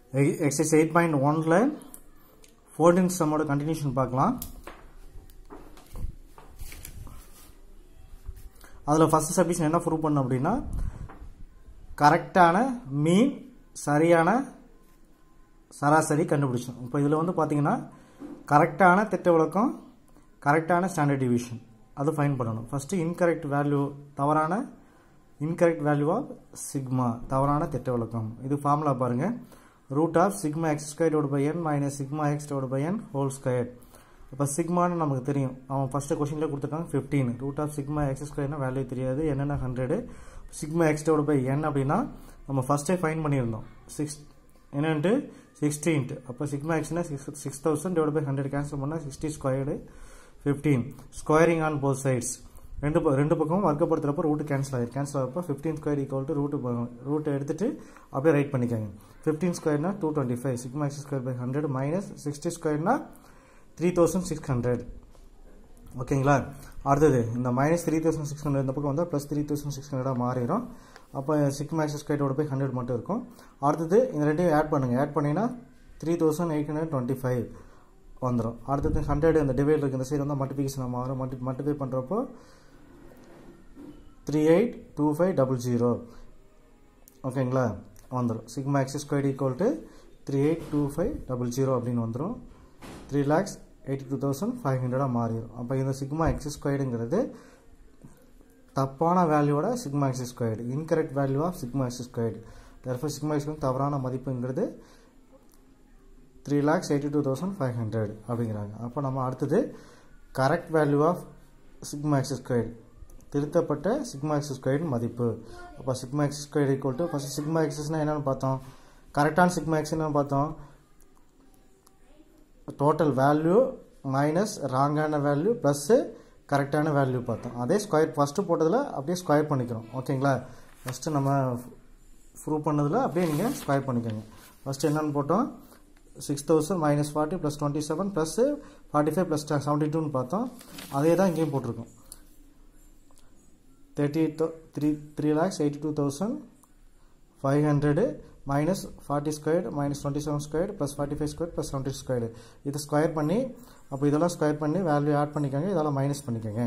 exercise eight point ஒனில் fourteen சம்மோட continuation பார்க்கலாம் அதில் ஃபஸ்ட் சப்டிஷன் என்ன ப்ரூவ் பண்ணோம் அப்படின்னா கரெக்டான மீன் சரியான சராசரி கண்டுபிடிச்சோம் இப்போ இதில் வந்து பார்த்தீங்கன்னா கரெக்டான திட்ட விளக்கம் கரெக்டான ஸ்டாண்டர்ட் டிவிஷன் அது ஃபைன் பண்ணணும் ஃபஸ்ட்டு இன்கரெக்ட் வேல்யூ தவறான இன்கரெக்ட் வேல்யூ ஆஃப் சிக்மா தவறான திட்ட விளக்கம் இது ஃபார்முலா பாருங்கள் ரூட் ஆஃப் சிக்மா எக்ஸ் ஸ்கொயர்டோட பை என் மைனஸ் சிக்மா எக்ஸ்டோட பை என் ஹோல் ஸ்கொயர் இப்போ சிக்மான்னு நமக்கு தெரியும் அவன் ஃபஸ்ட்டு கொஷினில் கொடுத்துருக்காங்க fifteen root of sigma x ஸ்கொயர்னா வேல்யூ தெரியாது என்னென்ன ஹண்ட்ரடு சிக்மா எக்ஸ்டோட பை என் அப்படின்னா நம்ம ஃபஸ்ட்டே ஃபைன் பண்ணியிருந்தோம் சிக்ஸ் என்னன்ட்டு சிக்ஸ்டீன்ட்டு அப்போ sigma எக்ஸ்னா six six thousand divide by hundred cancel பண்ணால் sixty squared fifteen squaring on both sides ரெண்டு ரெண்டு பக்கமும் வர்க்கப்படுத்துறப்போ ரூட்டு கேன்சல் ஆகிடும் கேன்சல் ஆகிறப்போ fifteen square equal to root ரூட்டை எடுத்துட்டு அப்படியே ரைட் பண்ணிக்கோங்க ஃபிஃப்டீன் ஸ்கொயர்னா two twenty five sigma x square by hundred minus sixty ஸ்கொயர்னா த்ரீ தௌசண்ட் சிக்ஸ் ஹண்ட்ரட் ஓகேங்களா அடுத்தது இந்த minus three thousand six hundred இந்த பக்கம் வந்தால் ப்ளஸ் த்ரீ தௌசண்ட் சிக்ஸ் ஹண்ட்ரடாக மாறிடும் அப்போ சிக்மா எக்ஸ் ஸ்கொயரோட போய் ஹண்ட்ரட் மட்டும் இருக்கும் அடுத்தது இந்த ரெண்டையும் ஆட் பண்ணுங்கள் ஆட் பண்ணிங்கன்னா three thousand eight hundred twenty five வந்துடும் அடுத்தது ஹண்ட்ரட் இந்த டிவைட் இருக்குது இந்த சைடு வந்து மல்டிபிகேஷன் மாறும் மல்டி மல்டிஃபை பண்ணுறப்போ three eight two five double zero ஓகேங்களா வந்துடும் sigma x square equal to three eight two five double zero அப்படின்னு வந்துடும் three lakhs eighty two thousand five ஹண்ட்ரடாக மாறிடும் அப்போ இந்த சிக்மா எக்ஸ் ஸ்கொயர்டுங்கிறது தப்பான வேல்யூவோட sigma x squared incorrect value of sigma x squared therefore sigma x தவறான மதிப்புங்கிறது three lakhs eighty two thousand five hundred அப்படிங்கிறாங்க அப்போ நம்ம அடுத்தது correct value of sigma x squared திருத்தப்பட்ட சிக்மா எக்ஸ் ஸ்கொயர்டு மதிப்பு அப்போ sigma x square equal to first sigma எக்ஸஸ்னால் என்னென்னு பார்த்தோம் கரெக்டான சிக்மா எக்ஸ் என்னென்னு பார்த்தோம் டோட்டல் வேல்யூ மைனஸ் ராங்கான வேல்யூ ப்ளஸ்ஸு கரெக்டான வேல்யூ பார்த்தோம் அதே ஸ்கொயர் ஃபஸ்ட்டு போட்டதில் அப்படியே ஸ்கொயர் பண்ணிக்கிறோம் ஓகேங்களா ஃபஸ்ட்டு நம்ம ப்ரூவ் பண்ணதில் அப்படியே நீங்கள் ஸ்கொயர் பண்ணிக்கோங்க ஃபஸ்ட்டு என்னென்னு போட்டோம் six thousand minus forty plus twenty seven plus forty five plus seventy டூன்னு பார்த்தோம் அதே தான் இங்கேயும் போட்டிருக்கோம் thirty three three lakhs eighty two thousand five hundred minus forty squared minus twenty seven square plus forty five square plus seventy squared இது square பண்ணி அப்போ இதெல்லாம் ஸ்கொயர் பண்ணி வேல்யூ ஆட் பண்ணிக்கோங்க இதெல்லாம் மைனஸ் பண்ணிக்கோங்க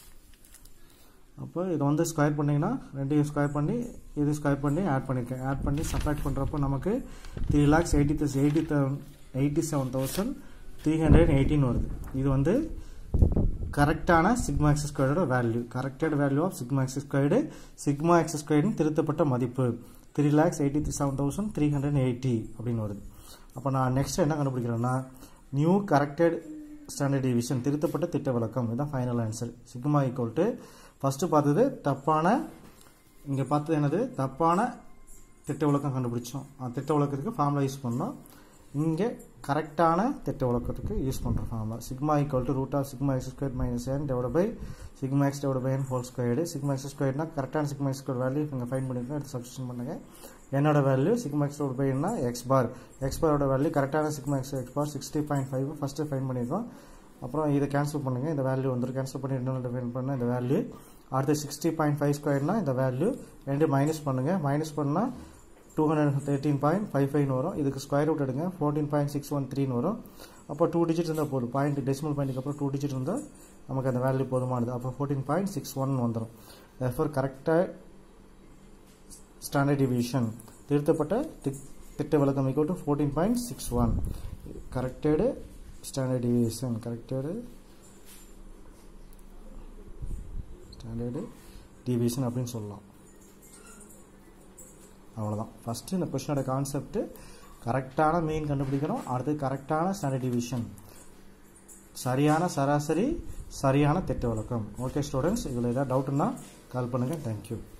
அப்போ இதை வந்து ஸ்கொயர் பண்ணிங்கன்னா ரெண்டையும் ஸ்கொயர் பண்ணி இது ஸ்கொயர் பண்ணி ஆட் பண்ணியிருக்கேன் ஆட் பண்ணி சப்ராக்ட் பண்ணுறப்போ நமக்கு three lakhs eighty eighty eighty seven thousand three hundred எயிட்டின் வருது இது வந்து கரெக்டான சிக்மா எக்ஸ் ஸ்கொயரோட value corrected value of sigma x squared sigma x ஸ்கொயர்டின் திருத்தப்பட்ட மதிப்பு three lakhs eighty seven thousand three hundred eighty அப்படின்னு வருது அப்போ நான் நெக்ஸ்ட் என்ன கண்டுபிடிக்கிறேன்னா நியூ கரெக்டட் ஸ்டாண்டர்ட் டிவிஷன் திருத்தப்பட்ட திட்ட விளக்கம் இதுதான் final answer sigma equal to first பார்த்தது தப்பான இங்கே பார்த்தது என்னது தப்பான திட்ட விளக்கம் கண்டுபிடிச்சோம் அந்த திட்ட விளக்கத்துக்கு ஃபார்முலா யூஸ் பண்ணோம் இங்கே கரெக்டான திட்ட விளக்கத்துக்கு யூஸ் பண்ணுற formula sigma equal to root of sigma x square minus n divided by sigma x divided by n whole squared sigma x ஸ்கொயர்னா கரெக்டான சிக்மா எக்ஸ் ஸ்கொயர் வேல்யூ இங்கே ஃபைன் பண்ணியிருக்கோம் எடுத்து சப்ஸ்டியூஷன் பண்ணுங்கள் என்னோட value sigma x divided by என்ன x bar x பாரோட value கரெக்டான sigma x x bar sixty point five first find பண்ணியிருக்கோம் அப்புறம் இதை கேன்சல் பண்ணுங்கள் இந்த வேல்யூ வந்துடும் கேன்சல் பண்ணி ரெண்டு ஃபைன் பண்ணால் இந்த வேல்யூ அடுத்து சிக்ஸ்டி பாயிண்ட் ஃபைவ் ஸ்கொயர்னா இந்த வேல்யூ ரெண்டு மைனஸ் பண்ணுங்கள் மைனஸ் பண்ணால் டூ ஹண்ட்ரட் தேர்ட்டின் பாயிண்ட் ஃபைவ் ஃபைவ்னு வரும் இதுக்கு ஸ்கொயர் ரூட் எடுங்க ஃபோர்டீன் பாயிண்ட் சிக்ஸ் ஒன் த்ரீன்னு வரும் அப்போ டூ டிஜிட் இருந்தால் போதும் பாயிண்ட் டெசிமல் பாயிண்ட்டுக்கு அப்புறம் டூ டிஜிட் இருந்தால் நமக்கு அந்த வேல்யூ போதுமானது அப்போ ஃபோர்டீன் பாயிண்ட் சிக்ஸ் ஒன் வந்துடும் தர்ஃபோர் கரெக்டாக ஸ்டாண்டர்ட் டிவிஷன் திருத்தப்பட்ட திட்ட விளக்கம் equal to fourteen point six one corrected standard deviation corrected standard deviation அப்படின்னு சொல்லலாம் அவ்வளோதான் ஃபஸ்ட்டு இந்த கொஷனோட கான்செப்ட்டு கரெக்டான மெயின் கண்டுபிடிக்கணும் அடுத்து கரெக்டான ஸ்டாண்டர்ட் டிவிஷன் சரியான சராசரி சரியான திட்ட விளக்கம் ஓகே ஸ்டூடெண்ட்ஸ் இதில் ஏதாவது டவுட்டுன்னா கால் பண்ணுங்கள் தேங்க்யூ